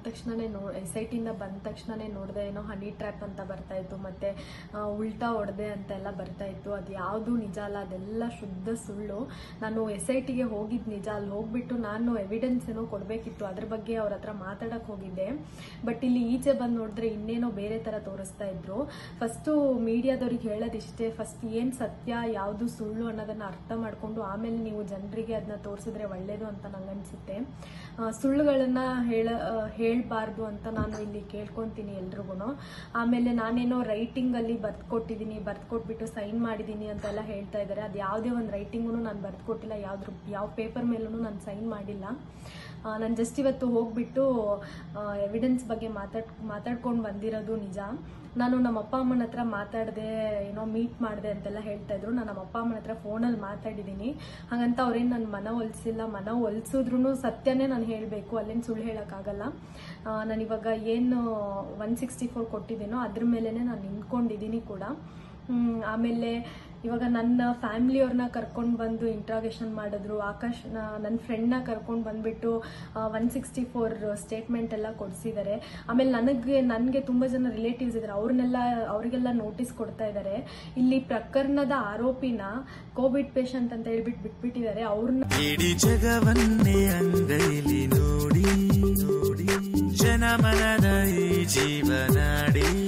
ತಕ್ಷಣನೇ no S I ಟಿಯಿಂದ ಬಂದ ತಕ್ಷಣನೇ ನೋಡಿದೆ ಏನೋ ಹನಿ ಟ್ರ್ಯಾಪ್ ಅಂತ ಬರ್ತಾ ಇತ್ತು ಮತ್ತೆ ಆ, ಉಲ್ಟಾ ಹೊಡೆದೆ ಅಂತೆಲ್ಲ ಬರ್ತಾ ಇತ್ತು ಅದು ಯಾವುದು ನಿಜ ಅಲ್ಲ ಅದೆಲ್ಲ ಶುದ್ಧ ಸುಳ್ಳು ನಾನು ಎಸ್ ಐ ಟಿಗೆ ಹೋಗಿದ್ದು ನಿಜ ಅಲ್ಲಿ ಹೋಗ್ಬಿಟ್ಟು ನಾನು ಎವಿಡೆನ್ಸ್ ಏನೋ ಕೊಡಬೇಕಿತ್ತು ಅದ್ರ ಬಗ್ಗೆ ಅವ್ರ ಹತ್ರ ಮಾತಾಡಕ್ ಹೋಗಿದ್ದೆ ಬಟ್ ಇಲ್ಲಿ ಈಚೆ ಬಂದು ನೋಡಿದ್ರೆ ಇನ್ನೇನೋ ಬೇರೆ ತರ ತೋರಿಸ್ತಾ ಇದ್ರು ಫಸ್ಟು ಮೀಡಿಯಾದವ್ರಿಗೆ ಹೇಳೋದಿಷ್ಟೇ ಫಸ್ಟ್ ಏನ್ ಸತ್ಯ ಯಾವುದು ಸುಳ್ಳು ಅನ್ನೋದನ್ನ ಅರ್ಥ ಮಾಡ್ಕೊಂಡು ಆಮೇಲೆ ನೀವು ಜನರಿಗೆ ಅದನ್ನ ತೋರಿಸಿದ್ರೆ ಒಳ್ಳೇದು ಅಂತ ನಂಗನ್ಸುತ್ತೆ ಆ, ಸುಳ್ಳುಗಳನ್ನ ಹೇಳ ಹೇಳಬಾರ್ದು ಅಂತ ನಾನು ಇಲ್ಲಿ ಕೇಳ್ಕೊಂತೀನಿ ಎಲ್ರಿಗೂ ಆಮೇಲೆ ನಾನೇನೋ ರೈಟಿಂಗ್ ಅಲ್ಲಿ ಬರ್ದ್ಕೊಟ್ಟಿದ್ದೀನಿ ಬರ್ದ್ಕೊಟ್ಬಿಟ್ಟು ಸೈನ್ ಮಾಡಿದ್ದೀನಿ ಅಂತೆಲ್ಲ ಹೇಳ್ತಾ ಇದ್ದಾರೆ ಅದು ಯಾವುದೇ ಒಂದು ರೈಟಿಂಗು ನಾನು ಬರ್ದ್ಕೊಟ್ಟಿಲ್ಲ ಯಾವ್ದ್ರ ಯಾವ ಪೇಪರ್ ಮೇಲೂ ನಾನು ಸೈನ್ ಮಾಡಿಲ್ಲ ನಾನು ಜಸ್ಟ್ ಇವತ್ತು ಹೋಗ್ಬಿಟ್ಟು ಎವಿಡೆನ್ಸ್ ಬಗ್ಗೆ ಮಾತಾಡ್ ಮಾತಾಡ್ಕೊಂಡು ಬಂದಿರೋದು ನಿಜ ನಾನು ನಮ್ಮ ಅಪ್ಪ ಅಮ್ಮನ ಹತ್ರ ಮಾತಾಡಿದೆ ಏನೋ ಮೀಟ್ ಮಾಡಿದೆ ಅಂತೆಲ್ಲ ಹೇಳ್ತಾ ಇದ್ರು ನಾನು ನಮ್ಮ ಅಪ್ಪ ಅಮ್ಮನ ಹತ್ರ ಫೋನಲ್ಲಿ ಮಾತಾಡಿದ್ದೀನಿ ಹಾಗಂತ ಅವ್ರೇನು ನನ್ನ ಮನ ಒಲಿಸಿಲ್ಲ ಮನ ಒಲಿಸಿದ್ರು ಸತ್ಯನೇ ನಾನು ಹೇಳಬೇಕು ಅಲ್ಲೇನು ಸುಳ್ಳು ಹೇಳೋಕ್ಕಾಗಲ್ಲ ನಾನು ಇವಾಗ ಏನು ಒನ್ ಸಿಕ್ಸ್ಟಿ ಫೋರ್ ಕೊಟ್ಟಿದ್ದೀನೋ ಅದ್ರ ಮೇಲೇ ನಾನು ನಿಂತ್ಕೊಂಡಿದ್ದೀನಿ ಕೂಡ ಹ್ಮ್, ಆಮೇಲೆ ಇವಾಗ ನನ್ನ ಫ್ಯಾಮಿಲಿಯವ್ರನ್ನ ಕರ್ಕೊಂಡು ಬಂದು ಇಂಟ್ರಾಗೇಷನ್ ಮಾಡಿದ್ರು ಆಕಾಶ್ ನನ್ನ ಫ್ರೆಂಡ್ನ ಕರ್ಕೊಂಡು ಬಂದ್ಬಿಟ್ಟು ಒನ್ ಸಿಕ್ಸ್ಟಿ ಫೋರ್ ಸ್ಟೇಟ್ಮೆಂಟ್ ಎಲ್ಲ ಕೊಡಿಸಿದ್ದಾರೆ ಆಮೇಲೆ ನನಗೆ ನನಗೆ ತುಂಬ ಜನ ರಿಲೇಟಿವ್ಸ್ ಇದ್ದಾರೆ ಅವ್ರನ್ನೆಲ್ಲ ಅವರಿಗೆಲ್ಲ ನೋಟಿಸ್ ಕೊಡ್ತಾ ಇದ್ದಾರೆ ಇಲ್ಲಿ ಪ್ರಕರಣದ ಆರೋಪಿನ ಕೋವಿಡ್ ಪೇಷಂಟ್ ಅಂತ ಹೇಳ್ಬಿಟ್ಟು ಬಿಟ್ಬಿಟ್ಟಿದ್ದಾರೆ ಅವ್ರನ್ನ ಇಡೀ ಜಗವನ್ನೇ ಅಂಗೈಲಿ ನೋಡಿ ನೋಡಿ ಜನಮನದ ಈ ಜೀವನಾಡಿ